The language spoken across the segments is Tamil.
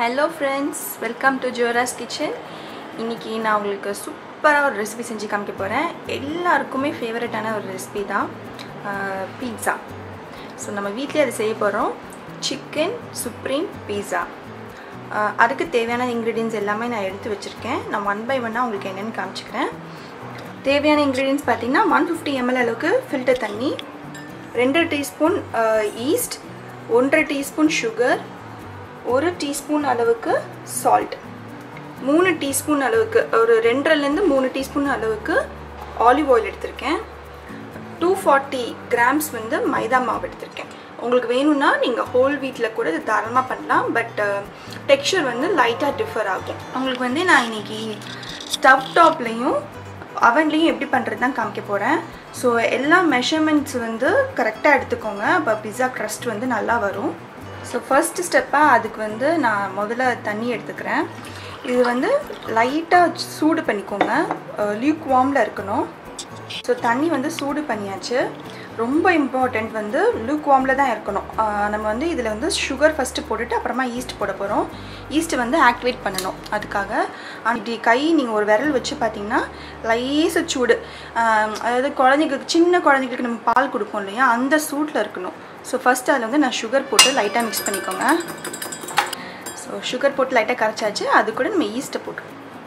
Hello friends welcome to Jora's kitchen இன்றைக்கி நான் உங்களுக்கு சூப்பராக ஒரு ரெசிபி செஞ்சு காமிக்க போகிறேன் எல்லாருக்குமே ஃபேவரட்டான ஒரு ரெசிபி தான் பீட்சா ஸோ நம்ம வீட்டிலே அதை செய்ய போகிறோம் சிக்கன் சுப்ரீம் பீட்சா அதுக்கு தேவையான இன்க்ரீடியன்ஸ் எல்லாமே நான் எடுத்து வச்சுருக்கேன் நான் ஒன் பை ஒன்னாக உங்களுக்கு என்னென்னு காமிச்சிக்கிறேன் தேவையான இன்க்ரீடியன்ஸ் பார்த்திங்கன்னா ஒன் ஃபிஃப்டி எம்எல் அளவுக்கு ஃபில்டர் தண்ணி ரெண்டு டீஸ்பூன் ஈஸ்ட் ஒன்றரை டீஸ்பூன் சுகர் ஒரு டீஸ்பூன் அளவுக்கு சால்ட் மூணு டீஸ்பூன் அளவுக்கு ஒரு ரெண்டரைலேருந்து மூணு டீஸ்பூன் அளவுக்கு ஆலிவ் ஆயில் எடுத்திருக்கேன் டூ ஃபார்ட்டி கிராம்ஸ் வந்து மைதா மாவு எடுத்திருக்கேன் உங்களுக்கு வேணும்னா நீங்கள் ஹோல் வீட்டில் கூட இது தாராளமாக பண்ணலாம் பட் டெக்ஸ்சர் வந்து லைட்டாக டிஃபர் ஆகும் உங்களுக்கு வந்து நான் இன்னைக்கு ஸ்டவ் டாப்லேயும் அவன்லேயும் எப்படி பண்ணுறது தான் காமிக்க போகிறேன் ஸோ எல்லா மெஷர்மெண்ட்ஸ் வந்து கரெக்டாக எடுத்துக்கோங்க அப்போ பிஸா க்ரஸ்ட் வந்து நல்லா வரும் ஸோ ஃபர்ஸ்ட் ஸ்டெப்பாக அதுக்கு வந்து நான் முதல்ல தண்ணி எடுத்துக்கிறேன் இது வந்து லைட்டாக சூடு பண்ணிக்கோங்க லியூக் வார்மில் இருக்கணும் ஸோ தண்ணி வந்து சூடு பண்ணியாச்சு ரொம்ப இம்பார்ட்டண்ட் வந்து லுக் வார்மில் தான் இருக்கணும் நம்ம வந்து இதில் வந்து சுகர் ஃபஸ்ட்டு போட்டுட்டு அப்புறமா ஈஸ்ட் போட போகிறோம் ஈஸ்ட் வந்து ஆக்டிவேட் பண்ணணும் அதுக்காக இப்படி கை நீங்கள் ஒரு விரல் வச்சு பார்த்தீங்கன்னா லைஸு சூடு அதாவது குழந்தைங்களுக்கு சின்ன குழந்தைங்களுக்கு நம்ம பால் கொடுப்போம் இல்லையா அந்த சூட்டில் இருக்கணும் ஸோ ஃபஸ்ட்டு அதில் வந்து நான் சுகர் போட்டு லைட்டாக மிக்ஸ் பண்ணிக்கோங்க ஸோ சுகர் போட்டு லைட்டாக கரைச்சாச்சு அது கூட நம்ம ஈஸ்ட்டை போட்டு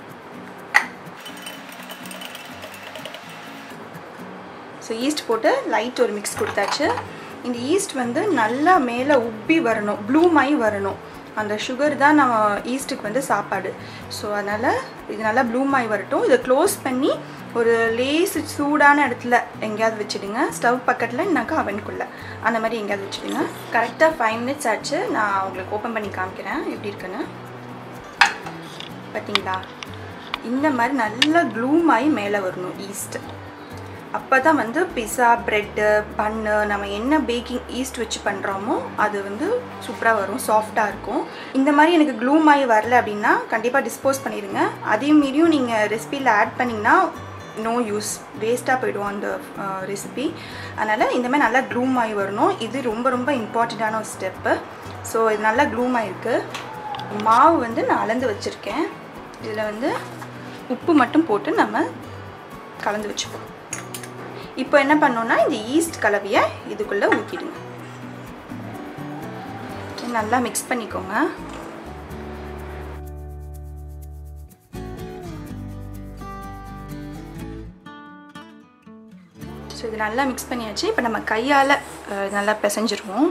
ஸோ ஈஸ்ட் போட்டு லைட் ஒரு மிக்ஸ் கொடுத்தாச்சு இந்த ஈஸ்ட் வந்து நல்லா மேலே உப்பி வரணும் ப்ளூமாகி வரணும் அந்த சுகர் தான் நம்ம ஈஸ்ட்டுக்கு வந்து சாப்பாடு ஸோ அதனால் இது நல்லா ப்ளூமாகி வரட்டும் இதை க்ளோஸ் பண்ணி ஒரு லேஸ் சூடான இடத்துல எங்கேயாவது வச்சுடுங்க ஸ்டவ் பக்கத்தில் இல்லைனாக்கா அவனுக்குள்ளே அந்த மாதிரி எங்கேயாவது வச்சுடுங்க கரெக்டாக ஃபைவ் மினிட்ஸ் ஆச்சு நான் உங்களுக்கு ஓப்பன் பண்ணி காமிக்கிறேன் எப்படி இருக்குன்னு பார்த்தீங்களா இந்த மாதிரி நல்லா க்ளூமாகி மேலே வரணும் ஈஸ்ட்டு அப்போ தான் வந்து பிஸா ப்ரெட்டு பன்னு நம்ம என்ன பேக்கிங் ஈஸ்ட் வச்சு பண்ணுறோமோ அது வந்து சூப்பராக வரும் சாஃப்டாக இருக்கும் இந்த மாதிரி எனக்கு க்ளூம் ஆகி வரல அப்படின்னா கண்டிப்பாக டிஸ்போஸ் பண்ணிடுங்க அதே மீறியும் நீங்கள் ரெசிபியில் ஆட் பண்ணிங்கன்னா நோ யூஸ் வேஸ்ட்டாக போயிடும் அந்த ரெசிபி அதனால் இந்த மாதிரி நல்லா க்ளூம் ஆகி வரணும் இது ரொம்ப ரொம்ப இம்பார்ட்டண்ட்டான ஒரு ஸ்டெப்பு ஸோ இது நல்லா க்ளூம் ஆகிருக்கு மாவு வந்து நான் அளந்து வச்சுருக்கேன் இதில் வந்து உப்பு மட்டும் போட்டு நம்ம கலந்து வச்சுப்போம் இப்போ என்ன பண்ணோன்னா இந்த ஈஸ்ட் கலவையை இதுக்குள்ளே ஊற்றிடுங்க நல்லா மிக்ஸ் பண்ணிக்கோங்க ஸோ இது நல்லா மிக்ஸ் பண்ணியாச்சு இப்போ நம்ம கையால் நல்லா பிசைஞ்சிருவோம்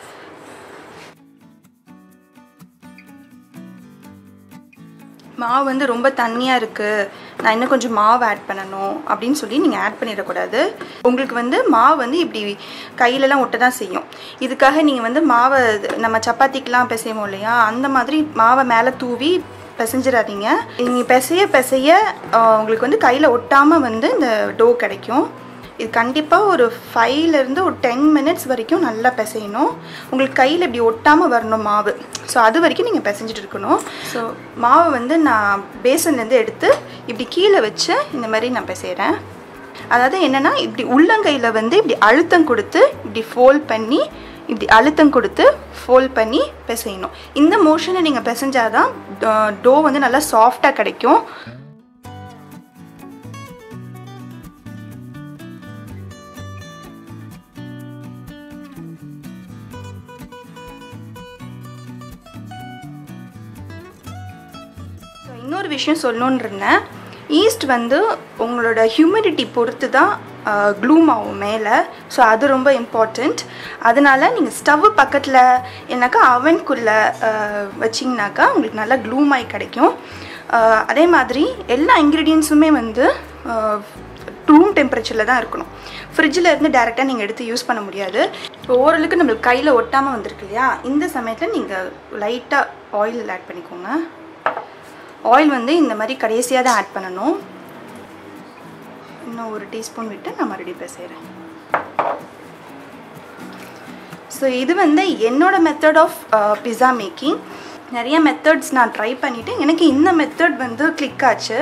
மாவு வந்து ரொம்ப தண்ணியாக இருக்குது நான் இன்னும் கொஞ்சம் மாவு ஆட் பண்ணணும் அப்படின்னு சொல்லி நீங்கள் ஆட் பண்ணிடக்கூடாது உங்களுக்கு வந்து மாவு வந்து இப்படி கையிலலாம் ஒட்ட தான் செய்யும் இதுக்காக நீங்கள் வந்து மாவை நம்ம சப்பாத்திக்கெலாம் பிசைவோம் இல்லையா அந்த மாதிரி மாவை மேலே தூவி பிசைஞ்சிடாதீங்க நீங்கள் பிசைய பிசைய உங்களுக்கு வந்து கையில் ஒட்டாமல் வந்து இந்த டோ கிடைக்கும் இது கண்டிப்பாக ஒரு ஃபைவ்லேருந்து ஒரு டென் மினிட்ஸ் வரைக்கும் நல்லா பிசையணும் உங்களுக்கு கையில் இப்படி ஒட்டாமல் வரணும் மாவு ஸோ அது வரைக்கும் நீங்கள் பிசைஞ்சிட்டு இருக்கணும் ஸோ மாவை வந்து நான் பேசன்லேருந்து எடுத்து இப்படி கீழே வச்சு இந்த மாதிரி நான் பிசைகிறேன் அதாவது என்னென்னா இப்படி உள்ளங்கையில் வந்து இப்படி அழுத்தம் கொடுத்து இப்படி ஃபோல்ட் பண்ணி இப்படி அழுத்தம் கொடுத்து ஃபோல்ட் பண்ணி பிசையணும் இந்த மோஷனை நீங்கள் பிசைஞ்சாதான் டோ வந்து நல்லா சாஃப்டாக கிடைக்கும் இன்னொரு விஷயம் சொல்லணுன்னு இருந்தேன் ஈஸ்ட் வந்து உங்களோட ஹியூமிடிட்டி பொறுத்து தான் க்ளூம் ஆகும் மேலே ஸோ அது ரொம்ப இம்பார்ட்டண்ட் அதனால் நீங்கள் ஸ்டவ் பக்கத்தில் என்னக்கா அவனுக்குள்ளே வச்சிங்கனாக்கா உங்களுக்கு நல்லா க்ளூம் ஆகி கிடைக்கும் அதே மாதிரி எல்லா இன்க்ரீடியன்ஸுமே வந்து ரூம் டெம்பரேச்சரில் தான் இருக்கணும் ஃப்ரிட்ஜில் இருந்து டேரெக்டாக நீங்கள் எடுத்து யூஸ் பண்ண முடியாது இப்போ ஓரளவுக்கு நம்மளுக்கு கையில் ஒட்டாமல் வந்திருக்கு இல்லையா இந்த சமயத்தில் நீங்கள் லைட்டாக ஆயில் ஆட் பண்ணிக்கோங்க ஆயில் வந்து இந்த மாதிரி கடைசியாக தான் ஆட் பண்ணணும் இன்னும் ஒரு டீஸ்பூன் விட்டு நான் மறுபடியும் பேசுகிறேன் ஸோ இது வந்து என்னோட மெத்தட் ஆஃப் பிஸா மேக்கிங் நிறைய மெத்தட்ஸ் நான் ட்ரை பண்ணிவிட்டு எனக்கு இந்த மெத்தட் வந்து கிளிக் ஆச்சு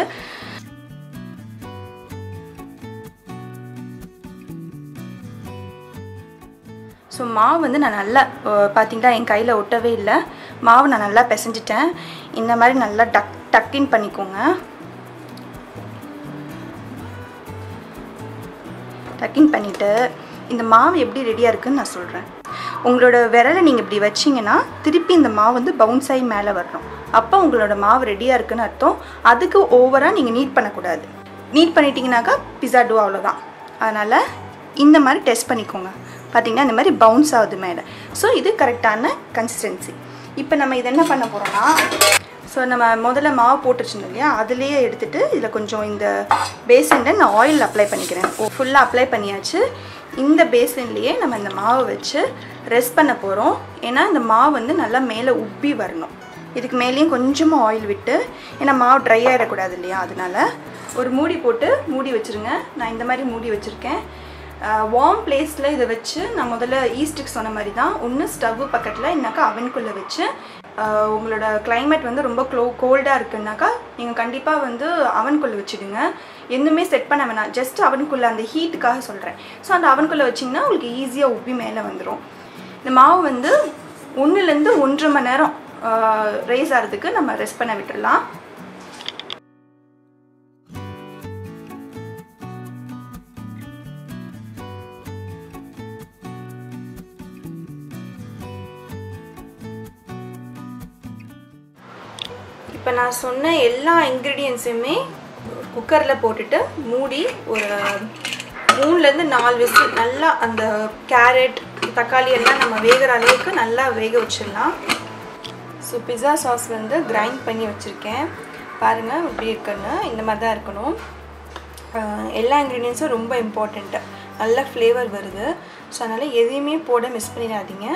ஸோ மாவு வந்து நான் நல்லா பார்த்தீங்கன்னா என் கையில் ஒட்டவே இல்லை மாவு நான் நல்லா பிசைஞ்சிட்டேன் இந்த மாதிரி நல்லா டக் டக்கின் பண்ணிக்கோங்க டக்கின் பண்ணிவிட்டு இந்த மாவு எப்படி ரெடியாக இருக்குன்னு நான் சொல்கிறேன் உங்களோட விரலை நீங்கள் இப்படி வச்சிங்கன்னா திருப்பி இந்த மாவு வந்து பவுன்ஸ் ஆகி மேலே வரணும் அப்போ உங்களோட மாவு ரெடியாக இருக்குன்னு அர்த்தம் அதுக்கு ஓவராக நீங்கள் நீட் பண்ணக்கூடாது நீட் பண்ணிட்டீங்கனாக்கா பிஸா டோ அவ்வளோதான் அதனால் இந்த மாதிரி டெஸ்ட் பண்ணிக்கோங்க பார்த்தீங்கன்னா இந்த மாதிரி பவுன்ஸ் ஆகுது மேலே ஸோ இது கரெக்டான கன்சிஸ்டன்சி இப்போ நம்ம இது என்ன பண்ண போகிறோம்னா ஸோ நம்ம முதல்ல மாவு போட்டு வச்சிருந்தோம் இல்லையா அதுலேயே எடுத்துகிட்டு இதில் கொஞ்சம் இந்த பேசனில் நான் ஆயில் அப்ளை பண்ணிக்கிறேன் ஃபுல்லாக அப்ளை பண்ணியாச்சு இந்த பேசன்லேயே நம்ம இந்த மாவை வச்சு ரெஸ்ட் பண்ண போகிறோம் ஏன்னா இந்த மாவு வந்து நல்லா மேலே உப்பி வரணும் இதுக்கு மேலேயும் கொஞ்சமாக ஆயில் விட்டு ஏன்னா மாவு ட்ரை ஆகிடக்கூடாது இல்லையா அதனால ஒரு மூடி போட்டு மூடி வச்சுருங்க நான் இந்த மாதிரி மூடி வச்சுருக்கேன் வார்ம் பிளேஸில் இதை வச்சு நான் முதல்ல ஈஸ்ட்டுக்கு சொன்ன மாதிரி தான் ஒன்று ஸ்டவ் பக்கத்தில் இல்லைனாக்கா அவனுக்குள்ளே வச்சு ஆஹ் உங்களோட climate வந்து ரொம்ப க்ளோ கோல்டாக இருக்குன்னாக்கா நீங்கள் கண்டிப்பாக வந்து அவனுக்குள்ளே வச்சுடுங்க எதுவுமே செட் பண்ண வேணாம் ஜஸ்ட் அவனுக்குள்ளே அந்த ஹீட்டுக்காக சொல்கிறேன் ஸோ அந்த அவனுக்குள்ளே வச்சிங்கன்னா உங்களுக்கு ஈஸியாக உப்பி மேலே வந்துடும் இந்த மாவு வந்து ஒன்றுலேருந்து ஒன்றரை மணி நேரம் ரைஸ் ஆகிறதுக்கு நம்ம ரெஸ்ட் பண்ண விட்டுடலாம் இப்போ நான் சொன்ன எல்லா இன்க்ரீடியன்ஸுமே குக்கரில் போட்டுட்டு மூடி ஒரு மூணுலேருந்து நாலு விசில் நல்லா அந்த கேரட் தக்காளி எல்லாம் நம்ம வேகிற அளவுக்கு நல்லா வேக வச்சிடலாம் ஸோ பிஸா சாஸ் வந்து கிரைண்ட் பண்ணி வச்சுருக்கேன் பாருங்கள் இப்படி இருக்குன்னு இந்த மாதிரி தான் இருக்கணும் ஆஹ் எல்லா இன்க்ரீடியன்ஸும் ரொம்ப இம்பார்ட்டண்ட்டு நல்ல ஃப்ளேவர் வருது ஸோ அதனால் எதையுமே போட மிஸ் பண்ணிடாதீங்க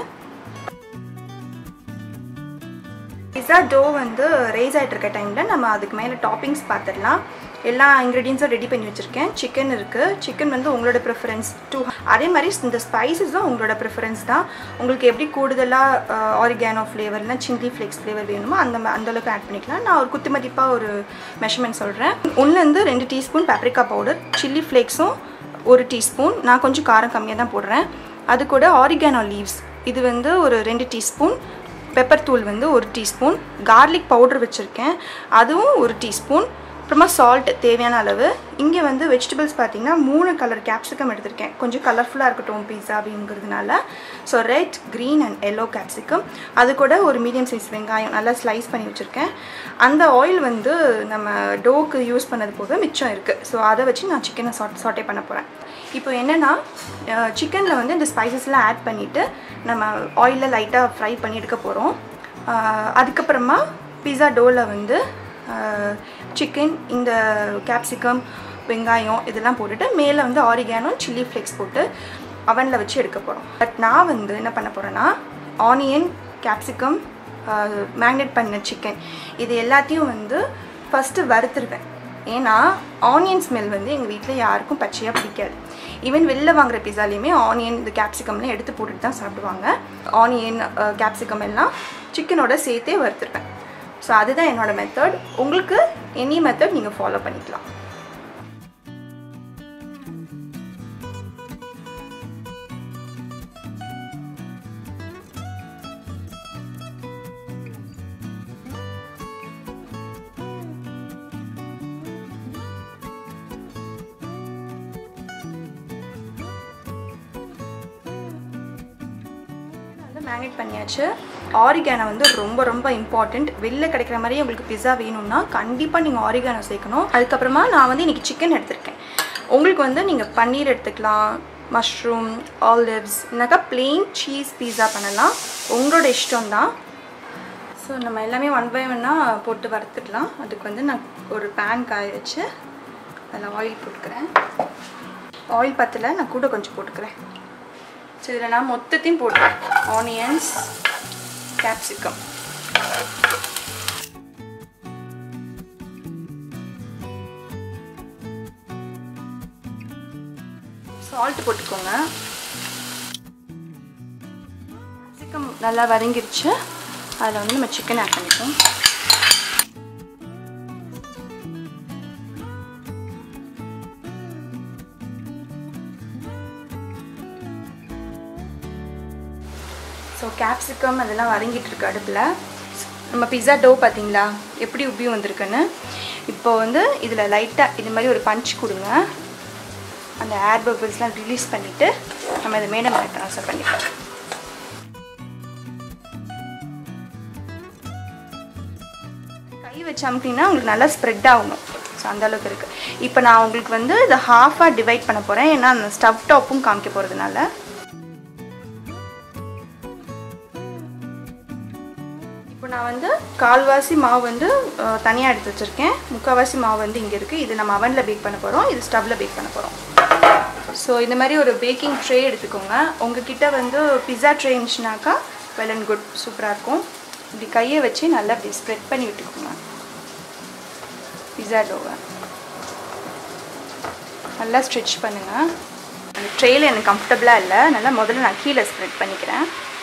பிஸா டோ வந்து ரைஸ் ஆகிட்டு இருக்க டைமில் நம்ம அதுக்கு மேலே டாப்பிங்ஸ் பார்த்துடலாம் எல்லா இன்க்ரீடியன்ஸும் ரெடி பண்ணி வச்சுருக்கேன் சிக்கன் இருக்குது சிக்கன் வந்து உங்களோட ப்ரிஃபரன்ஸ் டூ அதே மாதிரி இந்த ஸ்பைசஸும் உங்களோட ப்ரிஃபரன்ஸ் தான் உங்களுக்கு எப்படி கூடுதலாக ஆரிகானோ ஃப்ளேவர் இல்லைனா சில்லி ஃப்ளேக்ஸ் ஃப்ளேவர் வேணுமோ அந்த ம- அந்த அளவுக்கு ஆட் பண்ணிக்கலாம் நான் ஒரு குத்து மதிப்பாக ஒரு மெஷர்மெண்ட் சொல்கிறேன் ஒன்றுலேருந்து ரெண்டு டீஸ்பூன் paprika பவுடர் சில்லி ஃப்ளேக்ஸும் ஒரு டீஸ்பூன் நான் கொஞ்சம் காரம் கம்மியாக தான் போடுறேன் அது கூட ஆரிகானோ லீவ்ஸ் இது வந்து ஒரு ரெண்டு டீஸ்பூன் பெப்பர் தூள் வந்து ஒரு டீஸ்பூன் கார்லிக் பவுடர் வச்சுருக்கேன் அதுவும் ஒரு டீஸ்பூன் அப்புறமா சால்ட் தேவையான அளவு இங்கே வந்து வெஜிடபிள்ஸ் பார்த்தீங்கன்னா மூணு கலர் கேப்சிகம் எடுத்திருக்கேன் கொஞ்சம் கலர்ஃபுல்லாக இருக்கட்டும் பீஸா அப்படிங்கிறதுனால so red green and yellow capsicum அது கூட ஒரு மீடியம் சைஸ் வெங்காயம் நல்லா ஸ்லைஸ் பண்ணி வச்சுருக்கேன் அந்த ஆயில் வந்து நம்ம டோக்கு யூஸ் பண்ணது போக மிச்சம் இருக்குது ஸோ அதை வச்சு நான் சிக்கனை சாட் சாட்டே பண்ண போகிறேன் இப்போ என்னென்னா சிக்கனில் வந்து இந்த ஸ்பைசஸ்லாம் ஆட் பண்ணிவிட்டு நம்ம ஆயிலில் லைட்டாக ஃப்ரை பண்ணி எடுக்க போகிறோம் அதுக்கப்புறமா பிஸா டோவில் வந்து சிக்கன் இந்த கேப்சிகம் வெங்காயம் இதெல்லாம் போட்டுட்டு மேலே வந்து ஆரிகானோ சில்லி ஃப்ளேக்ஸ் போட்டு அவனில் வச்சு எடுக்க போகிறோம் பட் நான் வந்து என்ன பண்ண போகிறேன்னா ஆனியன் கேப்சிகம் மேக்னேட் பண்ண சிக்கன் இது எல்லாத்தையும் வந்து ஃபஸ்ட்டு வறுத்துருவேன் ஏன்னா ஆனியன் ஸ்மெல் வந்து எங்கள் வீட்டில் யாருக்கும் பச்சையாக பிடிக்காது ஈவன் வெளில வாங்குற பிஸாலையுமே ஆனியன் இந்த கேப்சிகம்லாம் எடுத்து போட்டுட்டு தான் சாப்பிடுவாங்க ஆனியன் கேப்சிகம் எல்லாம் சிக்கனோட சேர்த்தே வறுத்துருவேன் ஸோ அதுதான் என்னோட மெத்தட் உங்களுக்கு எனி மெத்தட் நீங்கள் ஃபாலோ பண்ணிக்கலாம் வந்து மேக்னேட் பண்ணியாச்சு ஆரிகானோ வந்து ரொம்ப ரொம்ப இம்பார்ட்டண்ட் வெளில கிடைக்கிற மாதிரி உங்களுக்கு பிஸா வேணும்னா கண்டிப்பாக நீங்கள் ஆரிகானோ சேர்க்கணும் அதுக்கப்புறமா நான் வந்து இன்றைக்கி சிக்கன் எடுத்திருக்கேன் உங்களுக்கு வந்து நீங்கள் பன்னீர் எடுத்துக்கலாம் மஷ்ரூம் ஆலிவ்ஸ் இல்லைனாக்கா plain சீஸ் பீஸா பண்ணலாம் உங்களோட இஷ்டம் தான் ஸோ நம்ம எல்லாமே ஒன் பை ஒன்னாக போட்டு வறுத்துக்கலாம் அதுக்கு வந்து நான் ஒரு பேன் காய வச்சு அதில் ஆயில் போட்டுக்கிறேன் ஆயில் பத்தில் நான் கூட கொஞ்சம் போட்டுக்கிறேன் ஸோ இதில் நான் மொத்தத்தையும் போட்டுறேன் ஆனியன்ஸ் கேப்சிகம் சால்ட் போட்டுக்கோங்க கேப்சிகம் நல்லா வதங்கிருச்சு அதில் வந்து நம்ம சிக்கன் ஆட் பண்ணிப்போம் ஸோ கேப்சிகம் அதெல்லாம் வதங்கிட்டு இருக்கு அடுப்பில் நம்ம பிஸா டோ பார்த்தீங்களா எப்படி உப்பி வந்திருக்குன்னு இப்போ வந்து இதில் லைட்டாக இது மாதிரி ஒரு பஞ்ச் கொடுங்க அந்த ஏர் பபிள்ஸ்லாம் ரிலீஸ் பண்ணிவிட்டு நம்ம இதை மேடம் மேலே ட்ரான்ஸ்ஃபர் பண்ணிக்கலாம் கை வச்சு அமுக்கிங்கன்னா உங்களுக்கு நல்லா ஸ்ப்ரெட் ஆகணும் ஸோ அந்தளவுக்கு இருக்குது இப்போ நான் உங்களுக்கு வந்து இதை ஹாஃபாக டிவைட் பண்ண போகிறேன் ஏன்னா அந்த ஸ்டவ் டாப்பும் காமிக்க போகிறதுனால இப்போ நான் வந்து கால்வாசி மாவு வந்து தனியாக எடுத்து வச்சுருக்கேன் முக்கால்வாசி மாவு வந்து இங்கே இருக்குது இது நம்ம அவனில் பேக் பண்ண போகிறோம் இது ஸ்டவ்வில் பேக் பண்ண போகிறோம் ஸோ இந்த மாதிரி ஒரு பேக்கிங் ட்ரே எடுத்துக்கோங்க உங்ககிட்ட வந்து பிஸா ட்ரே இருந்துச்சுனாக்கா வெல் அண்ட் குட் சூப்பராக இருக்கும் இப்படி கையை வச்சு நல்லா இப்படி ஸ்ப்ரெட் பண்ணி விட்டுக்கோங்க பிஸா டோவை நல்லா ஸ்ட்ரிச் பண்ணுங்கள் அந்த ட்ரேயில் எனக்கு கம்ஃபர்டபுளாக இல்லை நல்லா முதல்ல நான் கீழே ஸ்ப்ரெட் பண்ணிக்கிறேன்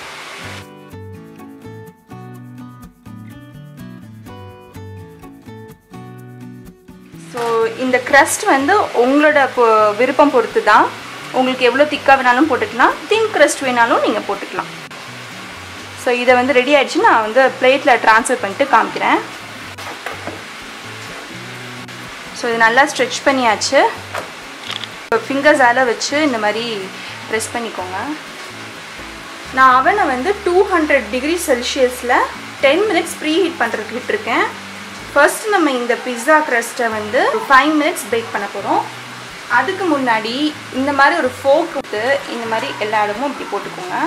ஸோ இந்த க்ரஸ்ட் வந்து உங்களோட பொ- விருப்பம் பொறுத்து தான் உங்களுக்கு எவ்வளோ திக்காக வேணாலும் போட்டுக்கலாம் தின் க்ரஸ்ட் வேணாலும் நீங்கள் போட்டுக்கலாம் ஸோ இதை வந்து ரெடி ஆயிடுச்சு நான் வந்து பிளேட்டில் ட்ரான்ஸ்ஃபர் பண்ணிட்டு காமிக்கிறேன் ஸோ இது நல்லா ஸ்ட்ரெச் பண்ணியாச்சு இப்போ ஃபிங்கர்ஸால் வச்சு இந்த மாதிரி ப்ரெஸ் பண்ணிக்கோங்க நான் அவனை வந்து டூ ஹண்ட்ரட் டிகிரி செல்சியஸில் டென் மினிட்ஸ் ப்ரீ ஹீட் பண்ணுறதுக்கு விட்டுருக்கேன் ஃபர்ஸ்ட் நம்ம இந்த பிஸ்ஸா க்ரஸ்ட்டை வந்து ஃபைவ் மினிட்ஸ் பேக் பண்ண போகிறோம் அதுக்கு முன்னாடி இந்த மாதிரி ஒரு ஃபோக் விட்டு இந்த மாதிரி எல்லா இடமும் இப்படி போட்டுக்கோங்க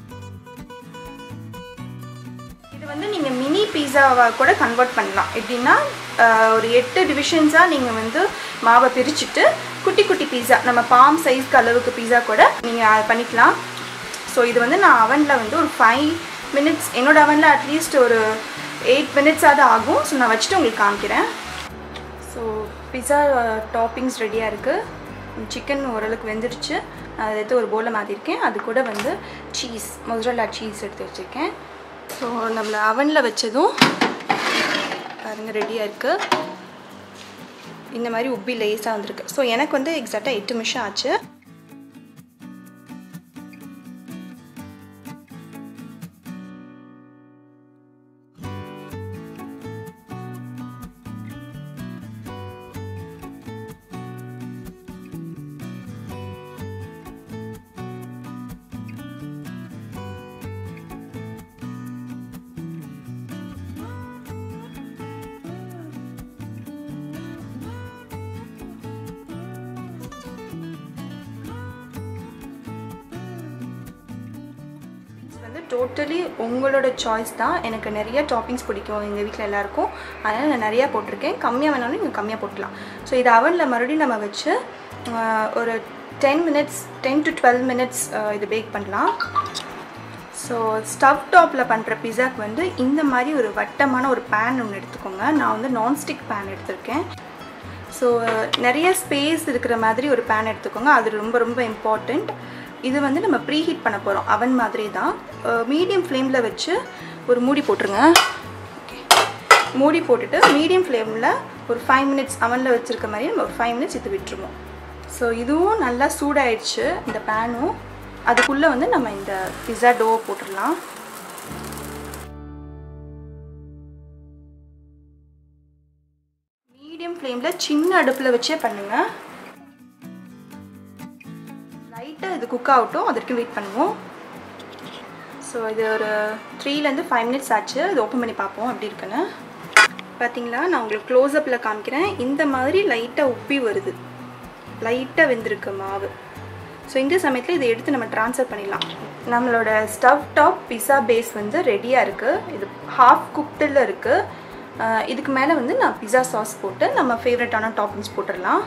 இது வந்து நீங்கள் மினி பீஸாவை கூட கன்வெர்ட் பண்ணலாம் எப்படின்னா ஆஹ், ஒரு எட்டு டிவிஷன்ஸாக நீங்கள் வந்து மாவை பிரிச்சுட்டு குட்டி குட்டி பீஸா நம்ம பாம் சைஸ்க்கு அளவுக்கு பீஸா கூட நீங்கள் பண்ணிக்கலாம் ஸோ இது வந்து நான் அவனில் வந்து ஒரு ஃபைவ் மினிட்ஸ் என்னோட அவனில் அட்லீஸ்ட் ஒரு எயிட் மினிட்ஸாவது ஆகும் ஸோ நான் வச்சுட்டு உங்களுக்கு காமிக்கிறேன் ஸோ பிஸா டாப்பிங்ஸ் ரெடியாக இருக்குது சிக்கன் ஓரளவுக்கு வெந்துடுச்சு அதை எடுத்து ஒரு போலில் மாற்றிருக்கேன் அது கூட வந்து சீஸ் மொசரல்லா சீஸ் எடுத்து வச்சுருக்கேன் ஸோ நம்மளை அவனில் வச்சதும் பாருங்க ரெடியாக இருக்குது இந்த மாதிரி உப்பி லேஸாக வந்திருக்கு ஸோ எனக்கு வந்து எக்ஸாக்டாக எட்டு நிமிஷம் ஆச்சு இது வந்து டோட்டலி உங்களோட சாய்ஸ் தான் எனக்கு நிறைய டாப்பிங்ஸ் பிடிக்கும் எங்கள் வீட்டில் எல்லாருக்கும் அதனால் நான் நிறையா போட்டிருக்கேன் கம்மியாக வேணாலும் நீங்கள் கம்மியாக போட்டுக்கலாம் ஸோ இது அவனில் மறுபடியும் நம்ம வச்சு ஆஹ், ஒரு ten minutes ten to twelve minutes இது பேக் பண்ணலாம் ஸோ ஸ்டவ் டாப்பில் பண்ணுற பிஸாக்கு வந்து இந்த மாதிரி ஒரு வட்டமான ஒரு பேன் ஒன்று எடுத்துக்கோங்க நான் வந்து நான்ஸ்டிக் பேன் எடுத்திருக்கேன் ஸோ நிறைய ஸ்பேஸ் இருக்கிற மாதிரி ஒரு பேன் எடுத்துக்கோங்க அது ரொம்ப ரொம்ப இம்பார்ட்டண்ட் இது வந்து நம்ம ப்ரீ ஹீட் பண்ண போகிறோம் அவன் மாதிரி தான் மீடியம் ஃப்ளேமில் வச்சு ஒரு மூடி போட்டுருங்க Okay. மூடி போட்டுட்டு மீடியம் ஃப்ளேமில் ஒரு ஃபைவ் மினிட்ஸ் அவனில் வச்சுருக்க மாதிரி நம்ம ஒரு ஃபைவ் மினிட்ஸ் இது விட்டுருவோம் ஸோ இதுவும் நல்லா சூடாயிடுச்சு இந்த பேனும் அதுக்குள்ளே வந்து நம்ம இந்த பிஸா டோ போட்டுடலாம் மீடியம் ஃப்ளேமில் சின்ன அடுப்பில் வச்சே பண்ணுங்கள் லைட்டாக இது குக் ஆகட்டும் அது வரைக்கும் வெயிட் பண்ணுவோம் ஸோ இது ஒரு த்ரீலேருந்து ஃபைவ் மினிட்ஸ் ஆச்சு இது ஓப்பன் பண்ணி பார்ப்போம் எப்படி இருக்குன்னு பார்த்தீங்களா நான் உங்களுக்கு க்ளோஸ்அப்பில் காமிக்கிறேன் இந்த மாதிரி லைட்டாக உப்பி வருது லைட்டாக வெந்திருக்கு மாவு ஸோ இந்த சமயத்தில் இதை எடுத்து நம்ம ட்ரான்ஸ்ஃபர் பண்ணிடலாம் நம்மளோட ஸ்டவ் டாப் பிஸா பேஸ் வந்து ரெடியாக இருக்குது இது ஹாஃப் குக்டில் இருக்குது இதுக்கு மேலே வந்து நான் பிஸா சாஸ் போட்டு நம்ம ஃபேவரட்டான டாப்பிங்ஸ் போட்டுடலாம்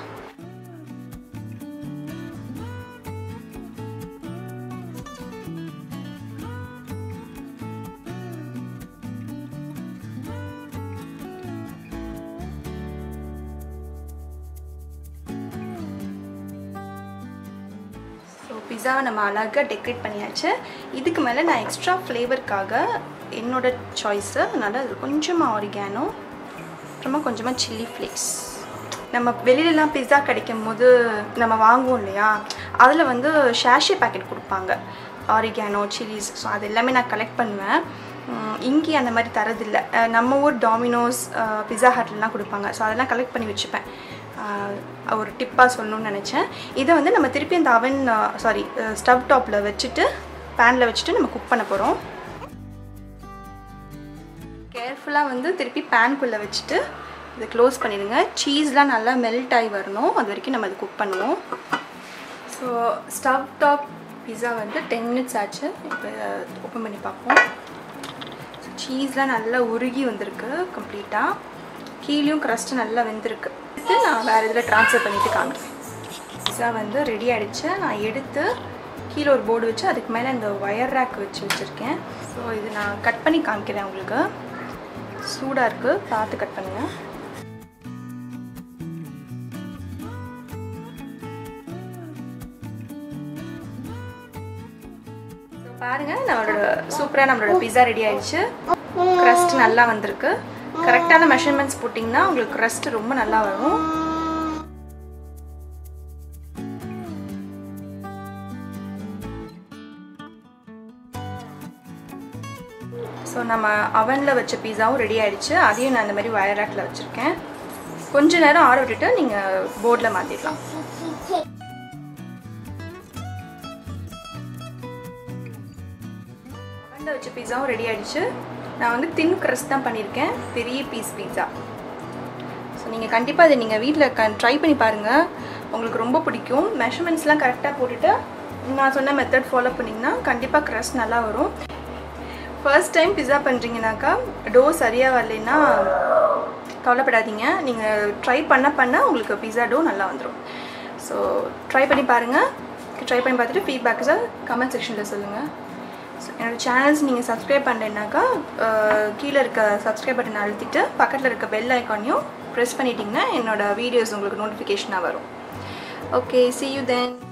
ஸோ பிஸாவை நம்ம அழகாக டெக்கரேட் பண்ணியாச்சு இதுக்கு மேலே நான் எக்ஸ்ட்ரா ஃப்ளேவருக்காக என்னோட சாய்ஸு அதனால் அது கொஞ்சமாக ஆரிகானோ அப்புறமா கொஞ்சமாக சில்லி ஃப்ளேக்ஸ் நம்ம வெளியிலலாம் பிஸா கிடைக்கும் போது நம்ம வாங்குவோம் இல்லையா அதில் வந்து ஷாஷே பேக்கெட் கொடுப்பாங்க ஆரிகானோ சில்லிஸ் ஸோ அது எல்லாமே நான் கலெக்ட் பண்ணுவேன் உம், இங்கே அந்த மாதிரி தரதில்ல அஹ் நம்ம ஊர் டாமினோஸ் பிஸா ஹட்லாம் கொடுப்பாங்க ஸோ அதெல்லாம் கலெக்ட் பண்ணி வச்சுப்பேன் அஹ் ஒரு டிப்பாக சொல்லணும்னு நினச்சேன் இதை வந்து நம்ம திருப்பி அந்த அவன் சாரி ஸ்டவ் டாப்பில் வச்சுட்டு பேனில் வச்சுட்டு நம்ம குக் பண்ண போகிறோம் கேர்ஃபுல்லாக வந்து திருப்பி பேன்குள்ளே வச்சுட்டு இதை க்ளோஸ் பண்ணிடுங்க சீஸ்லாம் நல்லா மெல்ட் ஆகி வரணும் அது வரைக்கும் நம்ம அதை குக் பண்ணுவோம் ஸோ ஸ்டவ் டாப் பிஸா வந்து டென் மினிட்ஸ் ஆச்சு இப்போ ஓப்பன் பண்ணி பார்ப்போம் சீஸ்லாம் நல்லா உருகி வந்திருக்கு கம்ப்ளீட்டாக கீழேயும் crust நல்லா வெந்திருக்கு இது நான் வேறு இதில் ட்ரான்ஸ்ஃபர் பண்ணிவிட்டு காமிக்கிறேன் பிஸா வந்து ரெடி ஆகிடுச்சு நான் எடுத்து கீழே ஒரு போர்டு வச்சு அதுக்கு மேலே இந்த ஒயர் ரேக் வச்சு வச்சுருக்கேன் ஸோ இது நான் கட் பண்ணி காமிக்கிறேன் உங்களுக்கு சூடாக இருக்குது பார்த்து கட் பண்ணுங்கள் So, பாருங்க நம்மளோட சூப்பராக நம்மளோட பிஸா ரெடி ஆயிடுச்சு crust நல்லா வந்திருக்கு கரெக்டான மெஷர்மெண்ட்ஸ் போட்டிங்கன்னா உங்களுக்கு crust ரொம்ப நல்லா வரும் ஸோ நம்ம அவனில் வச்ச பீஸாவும் ரெடி ஆயிடுச்சு அதையும் நான் இந்த மாதிரி வயர் ரேக்கில் வச்சுருக்கேன் கொஞ்ச நேரம் ஆற விட்டுட்டு நீங்கள் போர்டில் மாற்றிடலாம் அவனில் வச்ச பீஸாவும் ரெடி ஆயிடுச்சு நான் வந்து தின் crust தான் பண்ணியிருக்கேன் பெரிய பீஸ் பீஸா ஸோ நீங்கள் கண்டிப்பாக அதை நீங்கள் வீட்டில் க ட்ரை பண்ணி பாருங்கள் உங்களுக்கு ரொம்ப பிடிக்கும் மெஷர்மெண்ட்ஸ்லாம் கரெக்டாக போட்டுட்டு நான் சொன்ன மெத்தட் ஃபாலோ பண்ணிங்கன்னா கண்டிப்பாக crust நல்லா வரும் ஃபர்ஸ்ட் டைம் பிஸா பண்ணுறீங்கனாக்கா டோ சரியாக வரலைன்னா கவலைப்படாதீங்க நீங்கள் ட்ரை பண்ண பண்ண உங்களுக்கு பிஸா டோ நல்லா வந்துடும் ஸோ ட்ரை பண்ணி பாருங்கள் ட்ரை பண்ணி பார்த்துட்டு ஃபீட்பேக்ஸை கமெண்ட் செக்ஷனில் சொல்லுங்கள் ஸோ என்னோடய சேனல்ஸ் நீங்கள் சப்ஸ்கிரைப் பண்ணலைனாக்கா கீழே இருக்க சப்ஸ்கிரைப் பட்டன் அழுத்திட்டு பக்கத்தில் இருக்க பெல் ஐக்கானையும் ப்ரெஸ் பண்ணிட்டீங்கன்னா என்னோடய வீடியோஸ் உங்களுக்கு நோட்டிஃபிகேஷனாக வரும் ஓகே see you then